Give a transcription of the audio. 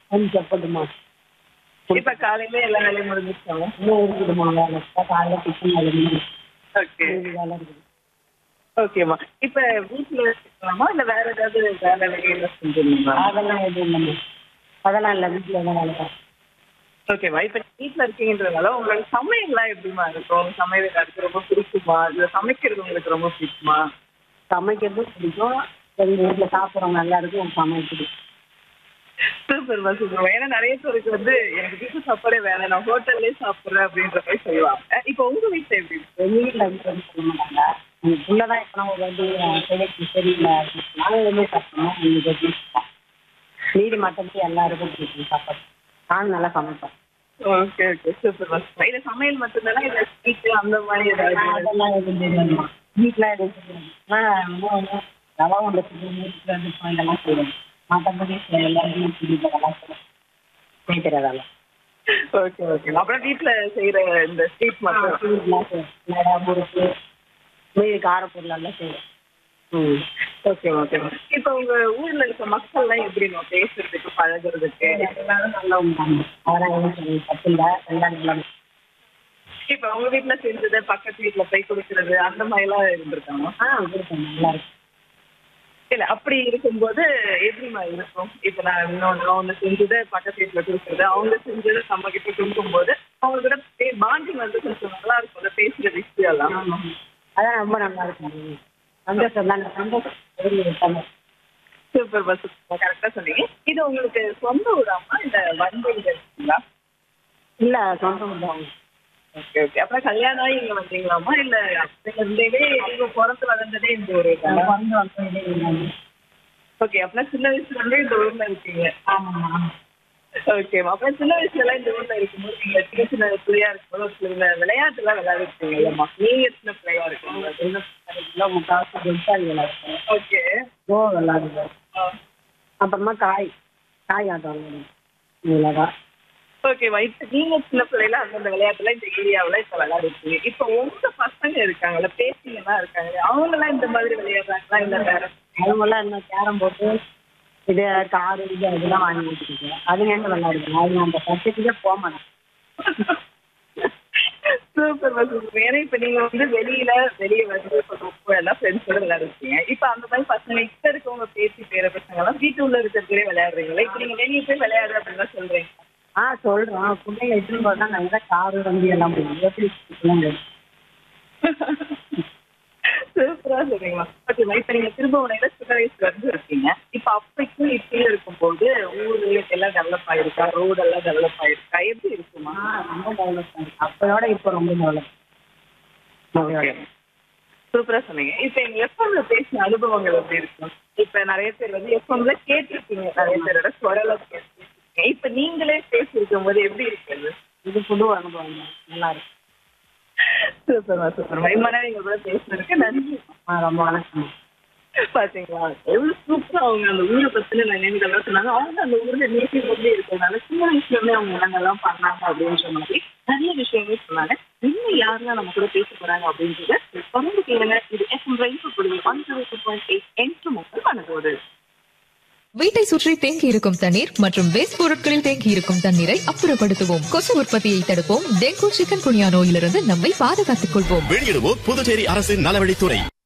கொஞ்சம் చెప్పட்டுமா இப்ப காலையில எல்லா வேலையும் முடிஞ்சிருச்சாங்க இன்னும் இருக்குதுமா வேலை காலையில டிஃபன் வேலை முடிஞ்சு. ஓகே மீதி வேலை இருக்குது ஓகேம்மா இப்ப வீட்டுல இருக்கலாமா இல்ல வேற ஏதாவது வேலை வெளியில செஞ்சிருந்தீங்களா அதெல்லாம் எதுவும் இல்லைம்மா அதெல்லாம் இல்லை வீட்டில் தான் வேலை பார்க்கணும் ஓகேம்மா இப்ப வீட்டுல இருக்கீங்கன்றதுனால உங்களோட சமையல்லாம் எப்படிமா இருக்கும் சமையல் எனக்கு ரொம்ப பிடிக்குமா இல்ல சமைக்கிறது உங்களுக்கு ரொம்ப பிடிக்குமா சமைக்கிறதும் பிடிக்கும் எங்கள் வீட்டில் சாப்பிட்றவங்க எல்லாருக்கும் சமைக்க பிடிக்கும் சூப்பர்மா சூப்பர் ஏன்னா நிறைய பேருக்கு வந்து எனக்கு வீட்டு சாப்பாடே வேணாம் நான் ஹோட்டல்லே சாப்பிடுறேன் அப்படின்ற மாதிரி சொல்லுவாங்க இப்போ உங்க வீட்டுல எப்படி இருக்கு எங்கள் வீட்டில் வந்து எதுவும் சொல்ல மாட்டாங்க எங்கள் புள்ள தான் இப்போ ஒரு வாட்டி செய்யக்கு சரியில்லை நாங்கள் எதுவுமே சாப்பிட்டோம் எங்களுக்கு எதுவும் சாப்பிட்டோம். மீதி மற்றபடி எல்லாருக்கும் பிடிக்கும் சாப்பாடு நானும் நல்லா சமைப்பேன் ஓகே ஓகே சூப்பர்மா சூப்பர் இல்ல சமையல் மட்டும்தானே இல்ல ஸ்வீட் அந்த மாதிரி ஏதாவது அதெல்லாம் எதுவும் தெரியாதுமா வீட்டில் எதுவும் தெரியாது ஆனால் வந்து ரவா உண்டை வீட்டில் வந்து இதெல்லாம் செய்வேன் மற்றபடி எல்லாருமே பிடிக்கிறதெல்லாம் செய்வேன் செய்கிறதெல்லாம் ஓகே ஓகே அப்புறம் வீட்டுல செய்யற இந்த ஸ்வீட் மட்டும் ஸ்வீட்லாம் செய்வேன் வடை முறுக்கு மீதி காரப்பொருளெல்லாம் செய்வேன் ம் ஓகே ஓகே இப்போ உங்க ஊர்ல இருக்க மக்கள்லாம் எப்படி நம்ம பேசுறதுக்கு பழகுறதுக்கு எல்லாரும் நல்லா உண்டாங்க அதெல்லாம் எதுவும் சொல்ல தப்பு இல்லை எல்லாம் நல்லா இப்போ உங்க வீட்டுல செஞ்சது பக்கத்து வீட்டுல போய் கொடுக்கறது அந்த மாதிரி எல்லாம் இருந்திருக்காங்க ஆ கொடுப்பேன் நல்லா இருக்கும் இல்ல அப்படி இருக்கும்போது எப்படிமா இருக்கும் இப்போ நான் இன்னொன்று ஒன்று செஞ்சது பக்கத்து வீட்டுல கொடுக்குறது அவங்க செஞ்சது நம்ம கிட்ட கொடுக்கும்போது அவங்க கூட பாண்டிங் வந்து கொஞ்சம் நல்லா இருக்கும் பேசுற விஷயம் எல்லாம் ஆமாம் அதான் ரொம்ப நல்லா இருக்கும் சந்தோஷம் தான் சந்தோஷம் சந்தோஷம் சூப்பர் பஸ் கரெக்டா சொன்னீங்க இது உங்களுக்கு சொந்த ஊராமா இல்ல வண்டியில் இருக்குங்களா இல்லை சொந்த ஊர் தான் ஓகே ஓகே அப்புறம் கல்யாணம் ஆகி இங்க வந்தீங்களாமா இல்ல அப்படி இருந்தே நீங்க பிறந்து வளர்ந்ததே இந்த ஊரு வந்து வந்து இல்லை ஓகே அப்புறம் சின்ன வயசுல இருந்தே இந்த ஊர்ல இருக்கீங்க ஆமாம் ஆமாம் ஓகே அப்புறம் சின்ன வயசுல எல்லாம் இந்த ஊர்ல இருக்கும்போது நீங்க சின்ன சின்ன பிள்ளையா இருக்கும்போது ஒரு சில விளையாட்டு எல்லாம் விளையாடிருக்கீங்க இல்லம்மா நீங்க சின்ன பிள்ளையா இருக்கீங்க சின்ன கிலோ முக்காசு பெருசாக விளையாடுவோம் ஓகே கோ விளையாடுவோம் அப்புறமா காய் காய் ஆட்டம் விளையாடுவோம் இவ்வளோதான் ஓகே இப்ப நீங்க சின்ன பிள்ளைல அந்தந்த விளையாட்டுல இந்த ஏரியாவுல இப்ப விளையாடிருக்கீங்க இப்ப உங்க பசங்க இருக்காங்கல்ல பேசிங்கெல்லாம் இருக்காங்க அவங்க எல்லாம் இந்த மாதிரி விளையாடுறாங்களா இல்ல வேற அவங்கெல்லாம் என்ன கேரம் போட்டு இது காரு இது அதெல்லாம் வாங்கி வச்சுக்கிட்டு அதுங்க என்ன விளையாடுங்க அவங்க அந்த சப்ஜெக்ட்டுக்கே போக மாட்டாங்க சூப்பர் சூப்பர் ஏன்னா இப்ப நீங்க வந்து வெளியில வெளிய வந்து இப்ப ரொம்ப எல்லாம் ஃப்ரெண்ட்ஸோட விளையாடுறீங்க இப்ப அந்த மாதிரி பசங்க இப்ப இருக்கவங்க பேசி பேர பசங்க எல்லாம் வீட்டு உள்ள இருக்கிறதுலே விளையாடுறீங்களா இப்ப நீங்க வெளிய போய் விளையாடுற அப்படின்னு சொல்றீங்க ஆ சொல்கிறோம் பிள்ளைங்க எடுத்துன்னு போகிறதா நாங்கள் காரு வண்டி எல்லாம் போடுவோம் எப்படி பிள்ளைங்க சூப்பரா சொல்றீங்களா ஓகேமா இப்ப நீங்க திருபுவனையில சின்ன வயசுல இருந்து இருக்கீங்க இப்ப அப்பைக்கும் இப்பயும் இருக்கும்போது ஊரு எல்லாம் டெவலப் ஆயிருக்கா ரோடு எல்லாம் டெவலப் ஆயிருக்கா எப்படி இருக்குமா ஆ ரொம்ப டெவலப் ஆகிருக்கு அப்போயோட இப்போ ரொம்ப டெவலப் டெவலப் சூப்பரா சொன்னீங்க இப்ப எங்க எஃப்எம்ல பேசின அனுபவங்கள் எப்படி இருக்கும் இப்ப நிறைய பேர் வந்து எஃப்எம்ல கேட்டிருக்கீங்க நிறைய பேரோட குரலை கேட்டிருக்கீங்க இப்ப நீங்களே பேசியிருக்கும் போது எப்படி இருக்குது இது புது அனுபவம் தான் நல்லா இருக்கு சூப்பர்மா சூப்பர்மா இம்மா நேரம் எங்க கூட பேசுனதுக்கு நன்றி ஆ ரொம்ப வணக்கம் பாத்தீங்களா எவ்வளவு சூப்பரா அவங்க அந்த ஊரை பத்தின நினைவுகள்லாம் சொன்னாங்க அவங்க அந்த ஊர்ல நேட்டிவ் வந்து இருக்கிறதுனால சின்ன வயசுல இருந்தே அவங்க என்னங்கெல்லாம் பண்ணாங்க அப்படின்னு சொன்ன மாதிரி நிறைய விஷயங்கள் சொன்னாங்க இன்னும் யாரெல்லாம் நம்ம கூட பேச போறாங்க அப்படின்றத தொடர்ந்து கேளுங்க இது எஃப்எம் ரயில்வே புள்ளி one zero two point eight என்று மக்கள் பண்ண வீட்டை சுற்றி தேங்கி இருக்கும் தண்ணீர் மற்றும் வேஸ்ட் பொருட்களில் தேங்கி இருக்கும் தண்ணீரை அப்புறப்படுத்துவோம் கொசு உற்பத்தியை தடுப்போம் டெங்கு சிக்கன் குனியா நோயிலிருந்து நம்மை பாதுகாத்துக் கொள்வோம் வெளியிடுவோர் புதுச்சேரி அரசின் நலவழித்துறை